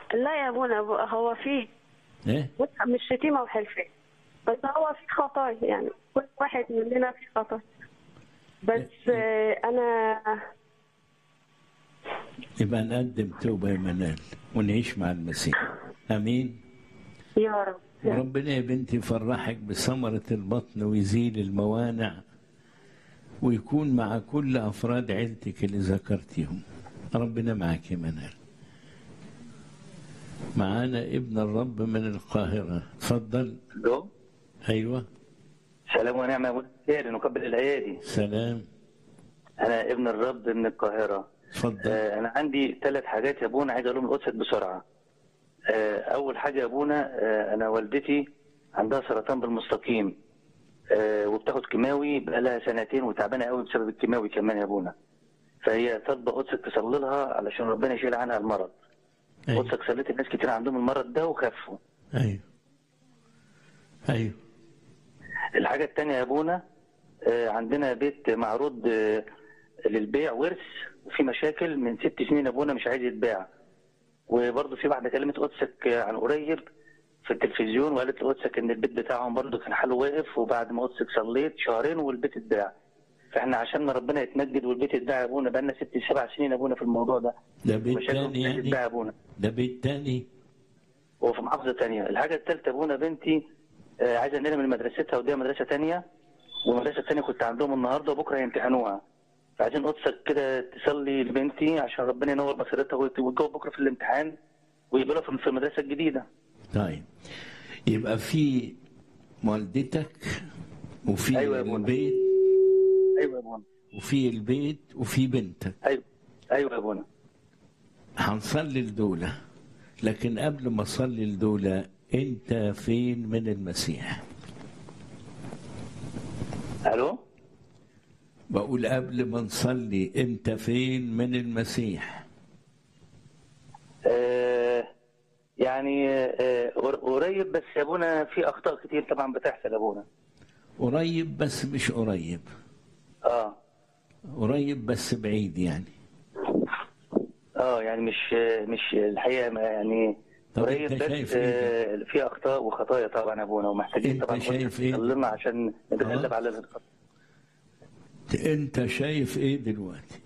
لا يا ابونا هو في ايه مش شتيمه وحلفان بس هو في خطايا يعني كل واحد مننا في خطايا بس آه، انا يبقى نقدم توبة يا منال ونعيش مع المسيح امين يا رب وربنا يا بنتي يفرحك بثمرة البطن ويزيل الموانع ويكون مع كل أفراد عيلتك اللي ذكرتيهم ربنا معك يا منال معانا ابن الرب من القاهرة تفضل الو أيوة سلام ونعمة يا أبونا خير نقبل الأيادي سلام أنا ابن الرب من القاهرة تفضل آه أنا عندي ثلاث حاجات يا أبونا عايز أقولهم لقدسك بسرعة آه أول حاجة يا أبونا آه أنا والدتي عندها سرطان بالمستقيم آه وبتاخد كيماوي بقالها سنتين وتعبانة قوي بسبب الكيماوي كمان يا أبونا فهي طالبة قدسك تصلي لها علشان ربنا يشيل عنها المرض أيوة قدسك صليت الناس كتير عندهم المرض ده وخفوا أيوة أيوة الحاجة التانية يا أبونا آه، عندنا بيت معروض آه، للبيع ورث وفي مشاكل من ست سنين يا أبونا مش عايز يتباع وبرضه في واحدة كلمت قدسك آه، عن قريب في التلفزيون وقالت لقدسك إن البيت بتاعهم برضه كان حاله واقف وبعد ما قدسك صليت شهرين والبيت اتباع فاحنا عشان ربنا يتمجد والبيت اتباع يا أبونا بقالنا ست سبع سنين يا أبونا في الموضوع ده ده بيت مشاكل تاني مش عايز يعني يتباع يا أبونا ده بيت تاني وفي محافظة تانية الحاجة الثالثة أبونا بنتي آه، عايزة أنقلها من مدرستها وديها مدرسة تانية والمدرسة التانية كنت عندهم النهاردة وبكرة يمتحنوها فعايزين قدسك كده تصلي لبنتي عشان ربنا ينور بصيرتها وت- وتجاوب بكرة في الامتحان ويقبلها في في المدرسة الجديدة طيب يبقى في والدتك وفي أيوة يا أبونا. البيت أيوة يا أبونا وفي البيت وفي بنتك أيوة أيوة يا أبونا هنصلي لدولة لكن قبل ما اصلي لدولة انت فين من المسيح ألو بقول قبل ما نصلي انت فين من المسيح آه يعني آه قر- قريب بس يا أبونا في أخطاء كتير طبعا بتحصل يا أبونا قريب بس مش قريب أه قريب بس بعيد يعني اه يعني مش مش الحقيقه ما يعني طب قريب أنت بس شايف إيه آه، في اخطاء وخطايا طبعا يا ابونا ومحتاجين أنت طبعا شايف إيه؟ لنا عشان نتغلب آه. على الخطايا انت شايف ايه دلوقتي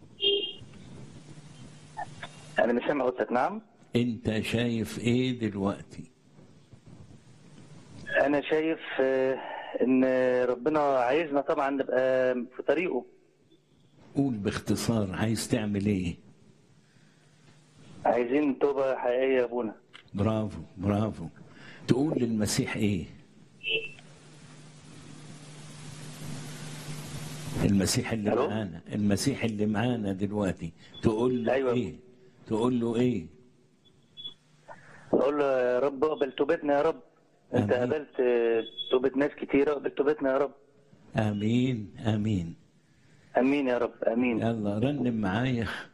انا مش سامع قلتك نعم انت شايف ايه دلوقتي انا شايف آه، ان ربنا عايزنا طبعا نبقى في طريقه قول باختصار عايز تعمل ايه عايزين توبه حقيقيه يا ابونا برافو برافو تقول للمسيح ايه المسيح اللي ألو؟ معانا المسيح اللي معانا دلوقتي تقول له أيوة. ايه تقول له ايه اقول له يا رب اقبل توبتنا يا رب انت آمين. قبلت آه، توبه ناس كتيره اقبل توبتنا يا رب امين امين امين يا رب امين يلا رنم معايا